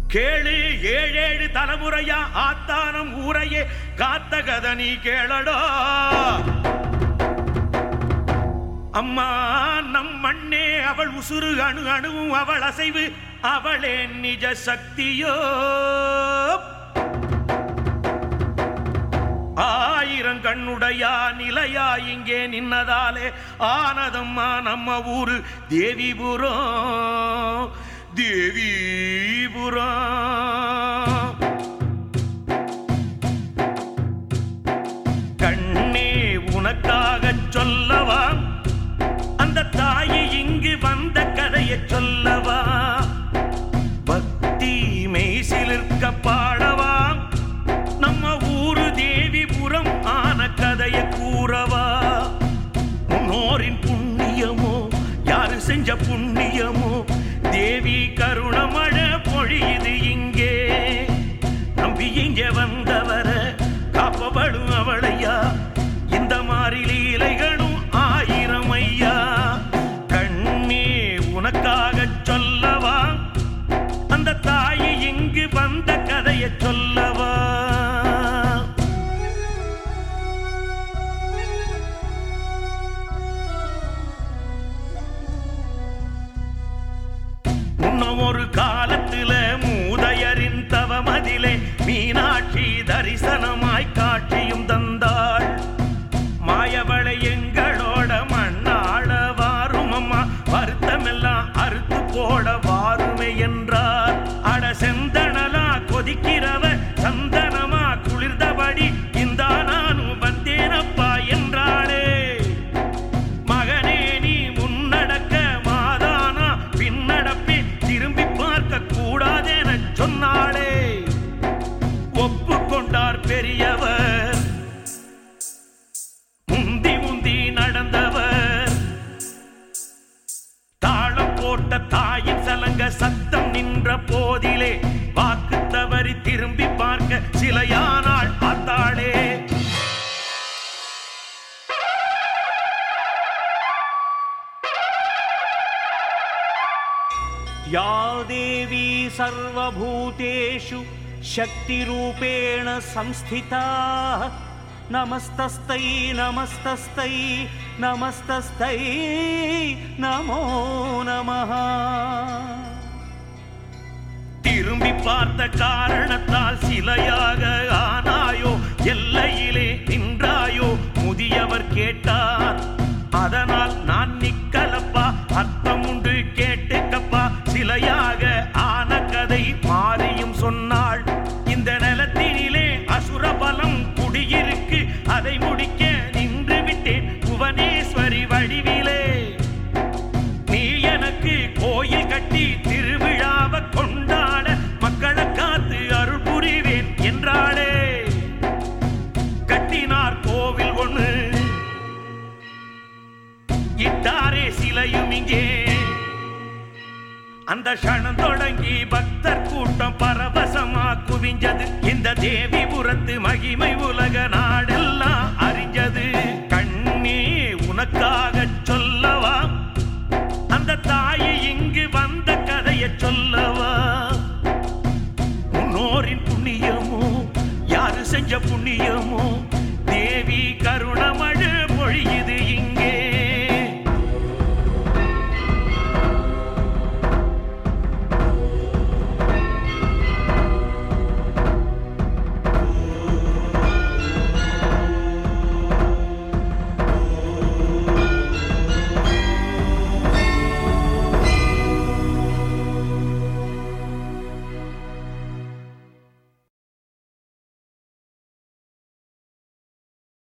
கேளு ஏழேழு தலைமுறையா ஆத்தானம் ஊரையே காத்த கதை நீ கேளடா அம்மா நம் மண்ணே அவள் உசுறு அணு அணுவும் அவள் அசைவு அவளே நிஜ சக்தியோ ஆயிரம் கண்ணுடையா நிலையா இங்கே நின்னதாலே ஆனதம்மா நம்ம ஊரு தேவிபுரம் தேவிபுரம் கண்ணே உனக்காகச் சொல்லவா அந்த தாயை இங்கு வந்த கதையை சொல்லவா பக்தி மெய்சிலிருக்க பாடவா நம்ம ஊரு தேவிபுரம் ஆன கதையை கூறவா முன்னோரின் புண்ணியமோ யாரு செஞ்ச புண்ணியமோ தேவி கருணமழை பொழியுது இங்கே நம்பி இங்கே வந்தவர காப்பபடும் அவளையா இந்த மாதிரி லீலைகளும் ஆயிரம் ஐயா கண்ணே உனக்காக சொல்லவா அந்த தாயை இங்கு வந்த கதையை சொல்லவா முன்னம் ஒரு காலத்துல மூதையரின் தவமதிலே மீனாட்சி தரிசனமாய் காட்சியும் தந்தாள் மாயவளை எங்களோட மண்ணாள வாரும் அம்மா வருத்தமெல்லாம் அறுத்து போட வாருமே என்றார் அட செந்தணலா கொதிக்கிறவ சந்தனமா குளிர்ந்தபடி இந்த நானும் வந்தேனப்பா என்றாளே மகனே நீ முன்னடக்க மாதானா பின்னடப்பே திரும்பி பார்க்க கூடாதென சொன்னாளே ஒப்புக்கொண்டார் பெரியவர் முந்தி முந்தி நடந்தவர் தாளம் போட்ட தாயின் சலங்க சத்தம் நின்ற போதிலே வாக்கு தவறி திரும்பி பார்க்க சிலையானாள் பார்த்தாளே या देवी सर्वभूतेषु शक्तिरूपेण संस्थिता नमस्तस्तै नमस्तस्तै नमस्तस्तै नमो नमः திரும்பி பார்த்த காரணத்தால் சிலையாக ஆனாயோ எல்லையிலே நின்றாயோ முதியவர் கேட்டார் அதனால் நான் நிக்கலப்பா அர்த்தம் உண்டு கேட்டுக்கப்பா சிலையாக ஆன கதை மாறியும் சொன்னாள் இந்த நிலத்தினிலே அசுர பலம் குடியிருக்கு அதை முடிக்க நின்று விட்டேன் புவனேஸ்வரி வடிவிலே நீ எனக்கு கோயில் கட்டி திருவிழாவை கொண்டாட மக்களை காத்து அருள் புரிவேன் என்றாளே கட்டினார் கோவில் ஒண்ணு இட்டாரே சிலையும் இங்கே அந்த க்ஷணம் தொடங்கி